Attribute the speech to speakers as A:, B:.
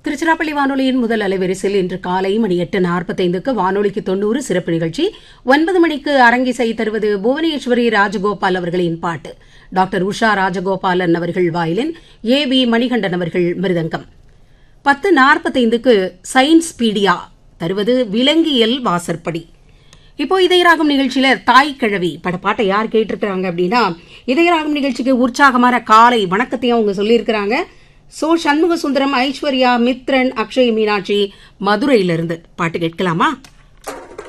A: திருச்சிராப்பள்ளி வானொலியின் முதல் அலைவரிசையில் இன்று காலை மணி எட்டு நாற்பத்தைந்துக்கு வானொலிக்கு தொண்ணூறு சிறப்பு நிகழ்ச்சி ஒன்பது மணிக்கு அரங்கிசை தருவது புவனேஸ்வரி ராஜகோபால் அவர்களின் பாட்டு டாக்டர் உஷா ராஜகோபாலன் அவர்கள் வாயிலின் ஏ வி மணிகண்டன் அவர்கள் மிருதங்கம் பத்து நாற்பத்தைந்துக்கு சயின்ஸ் பீடியா தருவது விலங்கியல் வாசற்படி இப்போ இதயராகம் நிகழ்ச்சியில தாய் கிழவி பட பாட்டை யார் கேட்டிருக்கிறாங்க அப்படின்னா இதயராகம் நிகழ்ச்சிக்கு உற்சாகமான காலை வணக்கத்தையும் அவங்க சொல்லியிருக்கிறாங்க சோ சண்முக சுந்தரம் ஐஸ்வர்யா மித்ரன் அக்ஷய் மீனாட்சி மதுரையிலிருந்து பாட்டு கேட்கலாமா